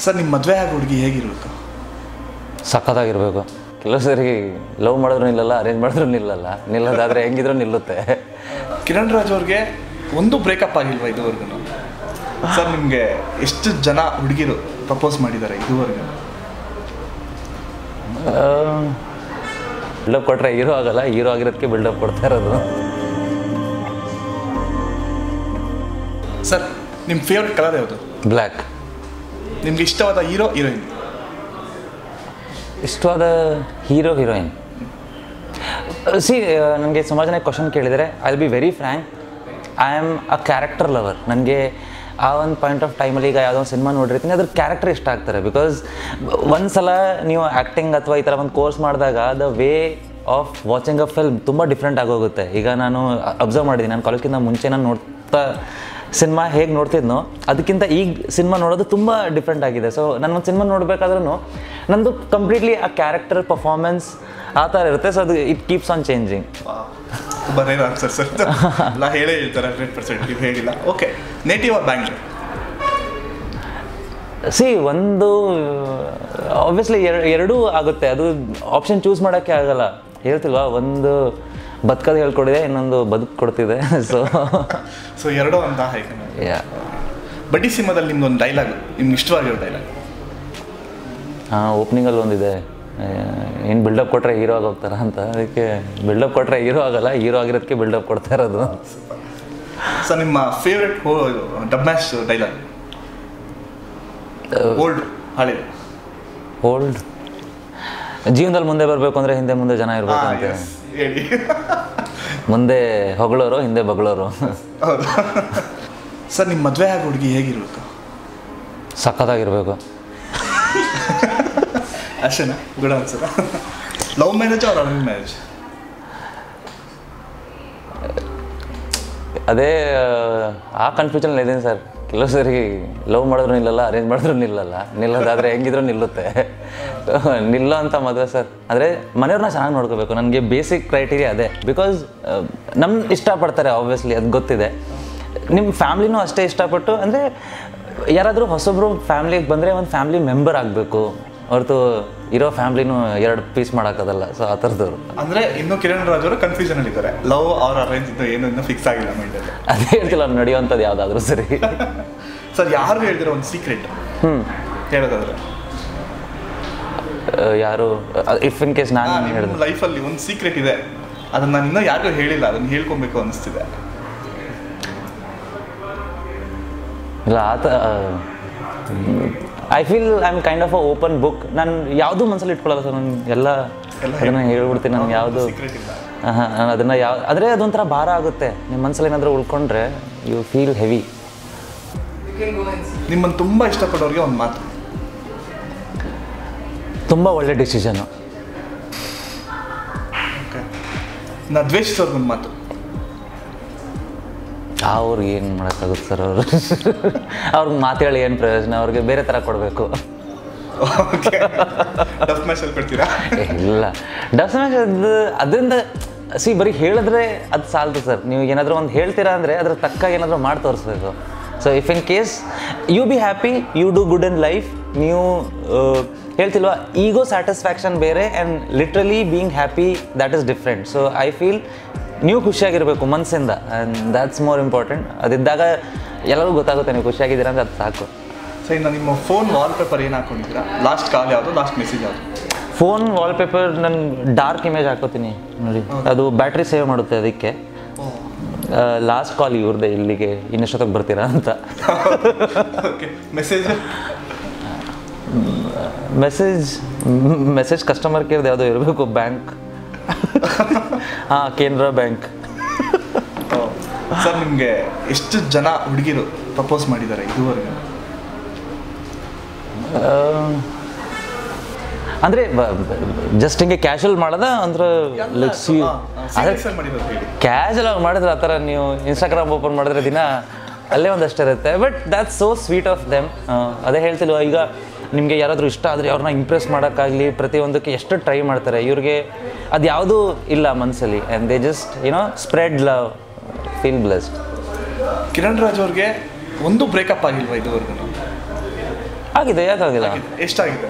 Sir ನಿಮ್ಮ ಮದುವೆ ಆಗೋ ಹುಡುಗಿ ಹೇಗಿರ್ಬೇಕು ಸಖತ್ತಾಗಿರ್ಬೇಕು ಕೆಲವು ಸರಿ ಲವ್ ಮಾಡಿದ್ರು ನಿಲ್ಲಲ್ಲ ಅರೇಂಜ್ ಮಾಡಿದ್ರು ನಿಲ್ಲಲ್ಲ ನಿಲ್ಲೋದಾದ್ರೆ ಹೆಂಗಿದ್ರು ನಿಲ್ಲುತ್ತೆ ಕಿರಣ್ ರಾಜ್ ಅವ್ರಿಗೆ ಒಂದು ಬ್ರೇಕಪ್ ಆಗಿಲ್ವಾ ಇದುವರೆಗೂ ಸರ್ ನಿಮಗೆ ಎಷ್ಟು ಜನ ಹುಡುಗಿರು ಪ್ರಪೋಸ್ ಮಾಡಿದ್ದಾರೆ ಇದುವರೆಗೂ ಬಿಲ್ಡಪ್ ಕೊಟ್ಟರೆ ಹೀರೋ ಆಗಲ್ಲ ಹೀರೋ ಆಗಿರೋದಕ್ಕೆ ಬಿಲ್ಡಪ್ ಕೊಡ್ತಾ ಇರೋದು ಸರ್ ನಿಮ್ಮ ಫೇವ್ರೆಟ್ ಕಲರ್ ಯಾವುದು ಬ್ಲ್ಯಾಕ್ ನಿಮ್ಗೆ ಇಷ್ಟವಾದ ಹೀರೋ ಹೀರೋಯಿನ್ ಇಷ್ಟವಾದ ಹೀರೋ ಹೀರೋಯಿನ್ ಸಿ ನನಗೆ ಸುಮಾರು ಜನ ಕ್ವಶನ್ ಕೇಳಿದರೆ I will be very frank I am a character lover ನನಗೆ ಆ ಒಂದು ಪಾಯಿಂಟ್ ಆಫ್ ಟೈಮಲ್ಲಿ ಈಗ ಯಾವುದೋ ಒಂದು ಸಿನಿಮಾ ನೋಡಿರ್ತೀನಿ ಅದ್ರ ಕ್ಯಾರೆಕ್ಟರ್ ಇಷ್ಟ ಆಗ್ತಾರೆ ಬಿಕಾಸ್ ಒಂದು ಸಲ ನೀವು ಆ್ಯಕ್ಟಿಂಗ್ ಅಥವಾ ಈ ಥರ ಒಂದು ಕೋರ್ಸ್ ಮಾಡಿದಾಗ the way of watching a film ತುಂಬ ಡಿಫ್ರೆಂಟ್ ಆಗೋಗುತ್ತೆ ಈಗ ನಾನು ಅಬ್ಸರ್ವ್ ಮಾಡಿದ್ದೀನಿ ನಾನು ಕಾಲೇಜ್ಗಿಂತ ಮುಂಚೆ ನಾನು ನೋಡ್ತಾ ಸಿನಿಮಾ ಹೇಗೆ ನೋಡ್ತಿದ್ನೋ ಅದಕ್ಕಿಂತ ಈಗ ಸಿನಿಮಾ ನೋಡೋದು ತುಂಬ ಡಿಫ್ರೆಂಟ್ ಆಗಿದೆ ಸೊ ನಾನು ಒಂದು ಸಿನಿಮಾ ನೋಡಬೇಕಾದ್ರೂ ನಂದು ಕಂಪ್ಲೀಟ್ಲಿ ಆ ಕ್ಯಾರೆಕ್ಟರ್ ಪರ್ಫಾರ್ಮೆನ್ಸ್ ಆ ಥರ ಇರುತ್ತೆ ಸೊ ಅದು ಇಟ್ ಕೀಪ್ಸ್ ಆನ್ ಚೇಂಜಿಂಗ್ ತುಂಬ ರೇರ್ ಆನ್ಸರ್ ಸರ್ ಎಲ್ಲ ಹೇಳೇ ಹೇಳ್ತಾರೆ ಹಂಡ್ರೆಡ್ ಪರ್ಸೆಂಟ್ ನೀವು ಹೇಳಿಲ್ಲ ಓಕೆ ನೇಟಿವ್ ಆರ್ ಬ್ಯಾಂಗ್ಳೂರ್ ಸಿ ಒಂದು ಆಬ್ವಿಯಸ್ಲಿ ಎರಡೂ ಆಗುತ್ತೆ ಅದು ಆಪ್ಷನ್ ಚೂಸ್ ಮಾಡೋಕ್ಕೆ ಆಗಲ್ಲ ಹೇಳ್ತಿಲ್ವಾ ಒಂದು ಬದುಕೋದು ಹೇಳ್ಕೊಡಿದೆ ಇನ್ನೊಂದು ಬದುಕು ಕೊಡ್ತಿದೆ ಸೊ ಸೊ ಎರಡೂ ಅಂತ ಹೇಗೆ ಯಾ ಬಡ್ಡಿ ಸಿನಿಮಾದಲ್ಲಿ ನಿಮ್ದು ಒಂದು ಡೈಲಾಗ್ ನಿಮ್ಗೆ ಇಷ್ಟವಾಗಿರೋ ಡೈಲಾಗ್ ಹಾಂ ಓಪ್ನಿಂಗಲ್ಲಿ ಒಂದಿದೆ ಏನು ಬಿಲ್ಡಪ್ ಕೊಟ್ಟರೆ ಹೀರೋ ಆಗಿ ಹೋಗ್ತಾರ ಅಂತ ಅದಕ್ಕೆ ಬಿಲ್ಡಪ್ ಕೊಟ್ಟರೆ ಹೀರೋ ಆಗಲ್ಲ ಹೀರೋ ಆಗಿರೋದಕ್ಕೆ ಬಿಲ್ಡಪ್ ಕೊಡ್ತಾ ಇರೋದು ಸರ್ ನಿಮ್ಮ ಫೇವ್ರೆಟ್ ಹೋ ಡಬ್ ಮ್ಯಾಚ್ ಡೈಲಾಗ್ ಓಲ್ಡ್ ಹಳೇದು ಓಲ್ಡ್ ಜೀವನದಲ್ಲಿ ಮುಂದೆ ಬರಬೇಕು ಅಂದರೆ ಹಿಂದೆ ಮುಂದೆ ಜನ ಇರಬೇಕು ಹಾಂ ಅಂತ ಎಸ್ ಹೇಳಿ ಮುಂದೆ ಹೊಗಳೋರು ಹಿಂದೆ ಬಗಳೋರು ಹೌದು ಸರ್ ನಿಮ್ಮ ಮದುವೆ ಆಗೋ ಹುಡುಗಿ ಹೇಗಿರ್ಬೇಕು ಸಖತ್ತಾಗಿರ್ಬೇಕು ಅಷ್ಟೇನಾ ಗುಡ್ ಆನ್ಸರ್ ಲವ್ ಮ್ಯಾರೇಜ್ ಅವ್ರ ಅರೇಂಜ್ ಮ್ಯಾರೇಜ್ ಅದೇ ಆ ಕನ್ಫ್ಯೂಷನ್ ಇದ್ದೀನಿ ಸರ್ ಕೆಲವು ಸರಿ ಲವ್ ಮಾಡಿದ್ರು ನಿಲ್ಲಲ್ಲ ಅರೇಂಜ್ ಮಾಡಿದ್ರು ನಿಲ್ಲಲ್ಲ ನಿಲ್ಲೋದಾದ್ರೆ ಹೆಂಗಿದ್ರು ನಿಲ್ಲುತ್ತೆ ನಿಲ್ಲೋ ಅಂತ ಮದುವೆ ಸರ್ ಅಂದರೆ ಮನೆಯವ್ರನ್ನ ಚೆನ್ನಾಗಿ ನೋಡ್ಕೋಬೇಕು ನನಗೆ ಬೇಸಿಕ್ ಕ್ರೈಟೀರಿಯಾ ಅದೇ ಬಿಕಾಸ್ ನಮ್ಮ ಇಷ್ಟಪಡ್ತಾರೆ ಆಬ್ವಿಯಸ್ಲಿ ಅದು ಗೊತ್ತಿದೆ ನಿಮ್ಮ ಫ್ಯಾಮ್ಲಿನೂ ಅಷ್ಟೇ ಇಷ್ಟಪಟ್ಟು ಅಂದರೆ ಯಾರಾದರೂ ಹೊಸೊಬ್ರು ಫ್ಯಾಮ್ಲಿಗೆ ಬಂದರೆ ಒಂದು ಫ್ಯಾಮ್ಲಿ ಮೆಂಬರ್ ಆಗಬೇಕು ಹೊರತು ಇರೋ ಫ್ಯಾಮ್ಲಿನೂ ಎರಡು ಪೀಸ್ ಮಾಡೋಕ್ಕಾಗಲ್ಲ ಸೊ ಆ ಥರದವ್ರು ಅಂದ್ರೆ ಇನ್ನು ಕಿರಣ್ ರಾಜ್ ಅವರು ಕನ್ಫ್ಯೂಷನ್ ಅಲ್ಲಿ ಇದ್ದಾರೆ ಲವ್ ಅವ್ರ ಅರೇಂಜ್ ಇದ್ದು ಏನು ಇನ್ನೂ ಫಿಕ್ಸ್ ಆಗಿಲ್ಲ ಮೈಂಡಲ್ಲಿ ಅದೇ ಹೇಳ್ತಿಲ್ಲ ನಡೆಯುವಂಥದ್ದು ಯಾವುದಾದ್ರೂ ಸರಿ ಸರ್ ಯಾರು ಹೇಳ್ದಿರೋ ಒಂದು ಸೀಕ್ರೆಟ್ ಹ್ಞೂ ಹೇಳೋದಾದ್ರೆ ಯಾರು ಇಫ್ ಇನ್ ಕೇಸ್ ನಾನು ನಿಮ್ಮ ಹೇಳಿದೆ ಲೈಫಲ್ಲಿ ಒಂದು ಸೀಕ್ರೆಟ್ ಇದೆ ಅದನ್ನ ನಾನು ಇನ್ನೂ ಯಾರಿಗೂ ಹೇಳಿಲ್ಲ ಅದನ್ನ ಹೇಳ್ಕೊಬೇಕು ಅನಿಸ್ತಿದೆ ಇಲ್ಲ ಆತ I feel I am kind of a open book ನಾನು ಯಾವುದೂ ಮನಸ್ಸಲ್ಲಿ ಇಟ್ಕೊಳ್ಳಲ್ಲ ಸರ್ ನಾನು ಎಲ್ಲ ಎಲ್ಲ ಅದನ್ನು ಹೇಳ್ಬಿಡ್ತೀನಿ ನನಗೆ ಯಾವುದು ಸೀಕ್ರೆಟ್ ಇಲ್ಲ ನಾನು ಅದನ್ನು ಯಾವ ಆದರೆ ಅದೊಂಥರ ಭಾರ ಆಗುತ್ತೆ ನಿಮ್ಮ ಮನಸ್ಸಲ್ಲಿ ಏನಾದರೂ ಉಳ್ಕೊಂಡ್ರೆ ಯು ಫೀಲ್ ಹೆವಿ ನಿಮ್ಮನ್ನು ತುಂಬ ಇಷ್ಟಪಡೋರಿಗೆ ಒಂದು ಮಾತು ತುಂಬ ಒಳ್ಳೆ ಡಿಸಿಷನು ಓಕೆ ನಾ ದ್ವೇಷಿಸೋರ್ಗೆ ಒಂದು ಮಾತು ಅವ್ರಿಗೆ ಏನು ಮಾಡೋಕ್ಕಾಗುತ್ತೆ ಸರ್ ಅವರು ಅವ್ರಿಗೆ ಮಾತೇಳಿ ಏನು ಪ್ರಯೋಜನ ಅವ್ರಿಗೆ ಬೇರೆ ಥರ ಕೊಡಬೇಕು ಓಕೆ ಡಫ್ ಮ್ಯಾಚಲ್ಲಿ ಕೊಡ್ತೀರಾ ಇಲ್ಲ ಡಸ್ ಮ್ಯಾಚ್ ಅದು ಅದರಿಂದ ಸಿ ಬರೀ ಹೇಳಿದ್ರೆ ಅದು ಸಾಲದು ಸರ್ ನೀವು ಏನಾದರೂ ಒಂದು ಹೇಳ್ತೀರಾ ಅಂದರೆ ಅದ್ರ ತಕ್ಕಾಗಿ ಏನಾದರೂ ಮಾಡಿ ತೋರಿಸ್ಬೇಕು so if in case you be happy you do good in life ನೀವು ಆ, ಹೇಳ್ತಿಲ್ವಾ ಈಗೋ ಸ್ಯಾಟಿಸ್ಫ್ಯಾಕ್ಷನ್ ಬೇರೆ and literally being happy that is different so I feel ನೀವು ಖುಷಿಯಾಗಿರಬೇಕು ಮನಸ್ಸಿಂದ ಆ್ಯಂಡ್ ದ್ಯಾಟ್ಸ್ ಮೋರ್ ಇಂಪಾರ್ಟೆಂಟ್ ಅದಿದ್ದಾಗ ಎಲ್ಲರಿಗೂ ಗೊತ್ತಾಗುತ್ತೆ ನೀವು ಖುಷಿಯಾಗಿದ್ದೀರಾ ಅಂದ್ರೆ ಅದು ಸಾಕು ಸೊ ಇನ್ನು ನಿಮ್ಮ ಫೋನ್ ವಾಲ್ಪೇಪರ್ ಏನು ಹಾಕೊಂಡಿದ್ದೀರಾ ಲಾಸ್ಟ್ ಕಾಲ್ ಯಾವುದು ಲಾಸ್ಟ್ ಮೆಸೇಜ್ ಯಾವುದು ಫೋನ್ ವಾಲ್ಪೇಪರ್ ನಾನು ಡಾರ್ಕ್ ಇಮೇಜ್ ಹಾಕೋತೀನಿ ನೋಡಿ ಅದು ಬ್ಯಾಟ್ರಿ ಸೇವ್ ಮಾಡುತ್ತೆ ಅದಕ್ಕೆ ಲಾಸ್ಟ್ ಕಾಲ್ ಇವ್ರದ್ದೆ ಇಲ್ಲಿಗೆ ಇನ್ನೆಷ್ಟೊತ್ತಿಗೆ ಬರ್ತೀರಾ ಅಂತ okay message message message customer ಕೇರ್ದು ಯಾವುದೋ ಇರಬೇಕು ಬ್ಯಾಂಕ್ ಹಾಂ ಕೇಂದ್ರ ಬ್ಯಾಂಕ್ ಸರ್ ನಿಮಗೆ ಎಷ್ಟು ಜನ ಹುಡುಗಿರು ಪ್ರಪೋಸ್ ಮಾಡಿದ್ದಾರೆ ಇದುವರೆಗೂ ಅಂದರೆ ಜಸ್ಟ್ ಹಿಂಗೆ ಕ್ಯಾಶುವಲ್ ಮಾಡೋದ ಅಂದ್ರೆ ಲೈಕ್ ಸಿ ಅದೇ ಸೀರಿಯಸ್ ಮಾಡಿರೋದು ಹೇಳಿ ಕ್ಯಾಶುವಲ್ ಆಗಿ ಮಾಡಿದ್ರೆ ಆ ಥರ ನೀವು ಇನ್ಸ್ಟಾಗ್ರಾಮ್ ಓಪನ್ ಮಾಡಿದ್ರೆ ದಿನ ಅಲ್ಲೇ ಒಂದಷ್ಟು ಇರುತ್ತೆ but that's so sweet of them ಅದೇ ಹೇಳ್ತಿಲ್ವ ಈಗ ನಿಮಗೆ ಯಾರಾದರೂ ಇಷ್ಟ ಆದರೆ ಅವ್ರನ್ನ ಇಂಪ್ರೆಸ್ ಮಾಡೋಕ್ಕಾಗಲಿ ಪ್ರತಿಯೊಂದಕ್ಕೆ ಎಷ್ಟು ಟ್ರೈ ಮಾಡ್ತಾರೆ ಇವ್ರಿಗೆ ಅದು ಯಾವುದೂ ಇಲ್ಲ ಮನಸ್ಸಲ್ಲಿ and they just you know spread love feel blessed Kiran Raj ಅವ್ರಿಗೆ ಒಂದು ಬ್ರೇಕಪ್ ಆಗಿಲ್ವಾ ಇದುವರೆಗೂ ಆಗಿದೆ ಯಾಕಾಗಿಲ್ಲ ಎಷ್ಟಾಗಿದೆ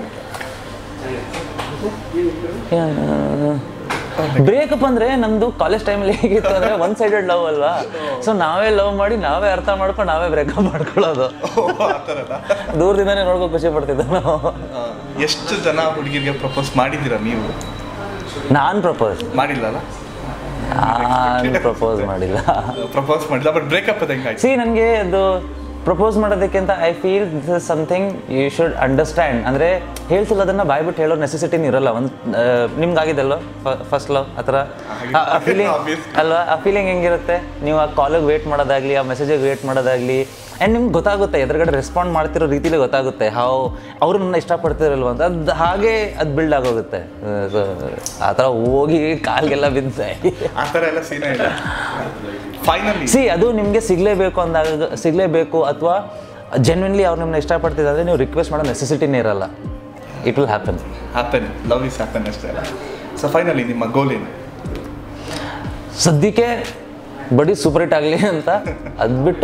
ಬ್ರೇಕಪ್ ಅಂದ್ರೆ ನಮ್ದು ಕಾಲೇಜ್ ಟೈಮಲ್ಲಿ ಹೇಗಿತ್ತು ಅಂದ್ರೆ ಒನ್ ಸೈಡೆಡ್ ಲವ್ ಅಲ್ವಾ ಸೊ ನಾವೇ ಲವ್ ಮಾಡಿ ನಾವೇ ಅರ್ಥ ಮಾಡ್ಕೊಂಡು ನಾವೇ ಬ್ರೇಕಪ್ ಮಾಡ್ಕೊಳ್ಳೋದು ಆ ಥರನಾ? ದೂರದಿಂದನೇ ನೋಡ್ಕೊ ಖುಷಿ ಪಡ್ತಿದ್ದೆ ನಾವು ಆ, ಎಷ್ಟು ಜನ ಹುಡುಗಿರಿಗೆ ಪ್ರಪೋಸ್ ಮಾಡಿದ್ದೀರಾ ನೀವು ನಾನು ಪ್ರಪೋಸ್ ಮಾಡಿಲ್ಲಲ್ಲ ನಾನು ಪ್ರಪೋಸ್ ಮಾಡಿಲ್ಲ ಪ್ರಪೋಸ್ ಮಾಡಿಲ್ಲ ಬಟ್ ಬ್ರೇಕಪ್ ಅದು ಹೆಂಗಾಯ್ತು ಸಿ ನನಗೆ ಅದು ಪ್ರಪೋಸ್ ಮಾಡೋದಕ್ಕಿಂತ I feel this is something you should understand ಅಂದರೆ ಹೇಳ್ತಿಲ್ಲ ಅದನ್ನು ಬಾಯ್ಬಿಟ್ಟು ಹೇಳೋ ನೆಸೆಸಿಟಿನ ಇರಲ್ಲ ಒಂದು ನಿಮ್ಗೆ ಆಗಿದೆಲ್ಲೋ ಫಸ್ಟ್ ಲವ್ ಆ ಥರ ಆ ಫೀಲಿಂಗ್ Obvious. ಅಲ್ವಾ ಆ ಫೀಲಿಂಗ್ ಹೆಂಗಿರುತ್ತೆ ನೀವು ಆ ಕಾಲಿಗೆ ವೇಟ್ ಮಾಡೋದಾಗಲಿ ಆ ಮೆಸೇಜಿಗೆ ವೇಟ್ ಮಾಡೋದಾಗಲಿ ಆ್ಯಂಡ್ ನಿಮ್ಗೆ ಗೊತ್ತಾಗುತ್ತೆ ಎದುರುಗಡೆ ರೆಸ್ಪಾಂಡ್ ಮಾಡ್ತಿರೋ ರೀತಿಲಿ ಗೊತ್ತಾಗುತ್ತೆ ಹಾವು ಅವರು ನನ್ನ ಇಷ್ಟಪಡ್ತಿರಲ್ವ ಅಂತ ಅದು ಹಾಗೆ ಅದು ಬಿಲ್ಡ್ ಆಗೋಗುತ್ತೆ So, ಆ ಥರ ಹೋಗಿ ಕಾಲಿಗೆಲ್ಲ ಬಿದ್ದೆ ಆ ಥರ ಎಲ್ಲ ಸೀನೇ ಇಲ್ಲ ಫೈನಲಿ ಸಿ ಅದು ನಿಮಗೆ ಸಿಗಲೇಬೇಕು ಅಂದಾಗ ಸಿಗಲೇಬೇಕು ಅಥವಾ ಜೆನ್ವಿನ್ಲಿ ಅವ್ರು ನಿಮ್ಮನ್ನ ಇಷ್ಟಪಡ್ತಿದ್ದಾರೆ ನೀವು ರಿಕ್ವೆಸ್ಟ್ ಮಾಡೋ ನೆಸೆಸಿಟಿನೇ ಇರಲ್ಲ it will happen happen love is happen ಅಷ್ಟೇ ಸೊ ಫೈನಲಿ ನಿಮ್ಮ ಗೋಲ್ ಏನು ಸದ್ಯಕ್ಕೆ ಬಡಿ ಸೂಪರ್ ಹಿಟ್ ಆಗಲಿ ಅಂತ ಅದು ಬಿಟ್ಟು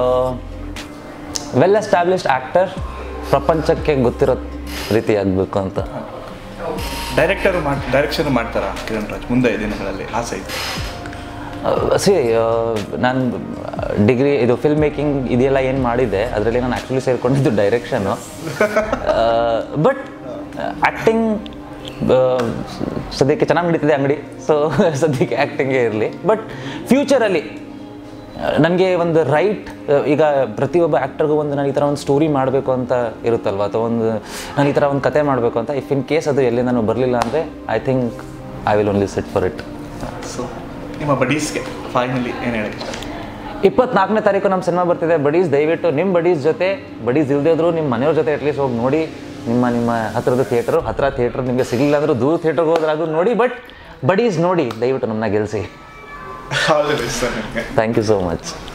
ವೆಲ್ ಎಸ್ಟಾಬ್ಲಿಷ್ಡ್ ಆ್ಯಕ್ಟರ್ ಪ್ರಪಂಚಕ್ಕೆ ಗೊತ್ತಿರೋ ರೀತಿ ಆಗಬೇಕು ಅಂತ ಡೈರೆಕ್ಟರ್ ಮಾಡಿ ಡೈರೆಕ್ಷನ್ ಮಾಡ್ತಾರಾ ಕಿರಣ್ ರಾಜ್ ಮುಂದೆ ದಿನಗಳಲ್ಲಿ ಆಸೆ ಇದೆ ಸಿ ನಾನು ಡಿಗ್ರಿ ಇದು ಫಿಲ್ಮ್ ಮೇಕಿಂಗ್ ಇದೆಲ್ಲ ಏನು ಮಾಡಿದ್ದೆ ಅದರಲ್ಲಿ ನಾನು ಆ್ಯಕ್ಚುಲಿ ಸೇರಿಕೊಂಡಿದ್ದು ಡೈರೆಕ್ಷನು ಬಟ್ ಆ್ಯಕ್ಟಿಂಗ್ ಸದ್ಯಕ್ಕೆ ಚೆನ್ನಾಗಿ ನಡೀತಿದೆ ಅಂಗಡಿ ಸೊ ಸದ್ಯಕ್ಕೆ ಆ್ಯಕ್ಟಿಂಗೇ ಇರಲಿ ಬಟ್ ಫ್ಯೂಚರಲ್ಲಿ ನನಗೆ ಒಂದು ರೈಟ್ ಈಗ ಪ್ರತಿಯೊಬ್ಬ ಆ್ಯಕ್ಟರ್ಗೂ ಒಂದು ನಾನು ಈ ಥರ ಒಂದು ಸ್ಟೋರಿ ಮಾಡಬೇಕು ಅಂತ ಇರುತ್ತಲ್ವ ಅಥವಾ ಒಂದು ನಾನು ಈ ಥರ ಒಂದು ಕತೆ ಮಾಡಬೇಕು ಅಂತ ಇಫ್ ಇನ್ ಕೇಸ್ ಅದು ಎಲ್ಲಿ ನಾನು ಬರಲಿಲ್ಲ ಅಂದರೆ I think I will only set for it so ನಿಮ್ಮ ಬಡೀಸ್ಗೆ ಫೈನಲಿ ಏನು ಹೇಳಕ್ಕೆ ಇಷ್ಟ ಇಪ್ಪತ್ನಾಲ್ಕನೇ ತಾರೀಕು ನಮ್ಮ ಸಿನಿಮಾ ಬರ್ತಿದೆ ಬಡೀಸ್ ದಯವಿಟ್ಟು ನಿಮ್ಮ ಬಡೀಸ್ ಜೊತೆ ಬಡೀಸ್ ಇಲ್ಲದೆ ಇದ್ರು ನಿಮ್ಮ ಮನೆಯವ್ರ ಜೊತೆ ಅಟ್ಲೀಸ್ಟ್ ಹೋಗಿ ನೋಡಿ ನಿಮ್ಮ ನಿಮ್ಮ ಹತ್ರದ ಥಿಯೇಟ್ರು ಹತ್ರ ಥಿಯೇಟ್ರ್ ನಿಮಗೆ ಸಿಗಲಿಲ್ಲ ಅಂದರೂ ದೂರ ಥಿಯೇಟ್ರಿಗೆ ಹೋದ್ರೆ ಅದು ನೋಡಿ ಬಟ್ ಬಡೀಸ್ ನೋಡಿ ದಯವಿಟ್ಟು ನಮ್ಮನ್ನ ಗೆಲ್ಲಿಸಿ ಆಲ್ ದಿ ಬೆಸ್ಟ್ ಸರ್ ನಿಮಗೆ ಥ್ಯಾಂಕ್ ಯು ಸೋ ಮಚ್